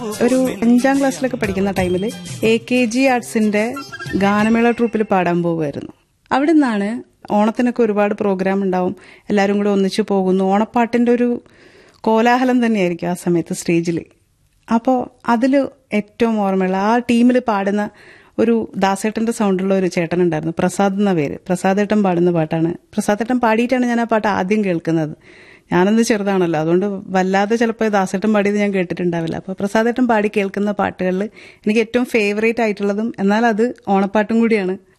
ഒരു അഞ്ചാം ക്ലാസ്സിലൊക്കെ പഠിക്കുന്ന ടൈമിൽ എ കെ ജി ആർട്സിന്റെ ഗാനമേള ട്രൂപ്പിൽ പാടാൻ പോകുമായിരുന്നു അവിടെ നിന്നാണ് ഓണത്തിനൊക്കെ ഒരുപാട് പ്രോഗ്രാം ഉണ്ടാവും എല്ലാവരും കൂടെ ഒന്നിച്ചു പോകുന്നു ഓണപ്പാട്ടിന്റെ ഒരു കോലാഹലം തന്നെയായിരിക്കും ആ സമയത്ത് സ്റ്റേജിൽ അപ്പോൾ അതിൽ ഏറ്റവും ഓർമ്മയുള്ള ആ ടീമിൽ പാടുന്ന ഒരു ദാസേട്ടന്റെ സൗണ്ടുള്ള ഒരു ചേട്ടൻ ഉണ്ടായിരുന്നു പ്രസാദ് എന്ന പേര് പ്രസാദേട്ടൻ പാടുന്ന പാട്ടാണ് പ്രസാദേട്ടൻ പാടിയിട്ടാണ് ഞാൻ ആ പാട്ട് ആദ്യം കേൾക്കുന്നത് ഞാനന്ന് ചെറുതാണല്ലോ അതുകൊണ്ട് വല്ലാതെ ചിലപ്പോൾ ദാസേട്ടൻ പാടിയത് ഞാൻ കേട്ടിട്ടുണ്ടാവില്ല അപ്പോൾ പ്രസാദേട്ടൻ പാടി കേൾക്കുന്ന പാട്ടുകളിൽ എനിക്ക് ഏറ്റവും ഫേവറേറ്റ് ആയിട്ടുള്ളതും എന്നാൽ അത് ഓണപ്പാട്ടും കൂടിയാണ്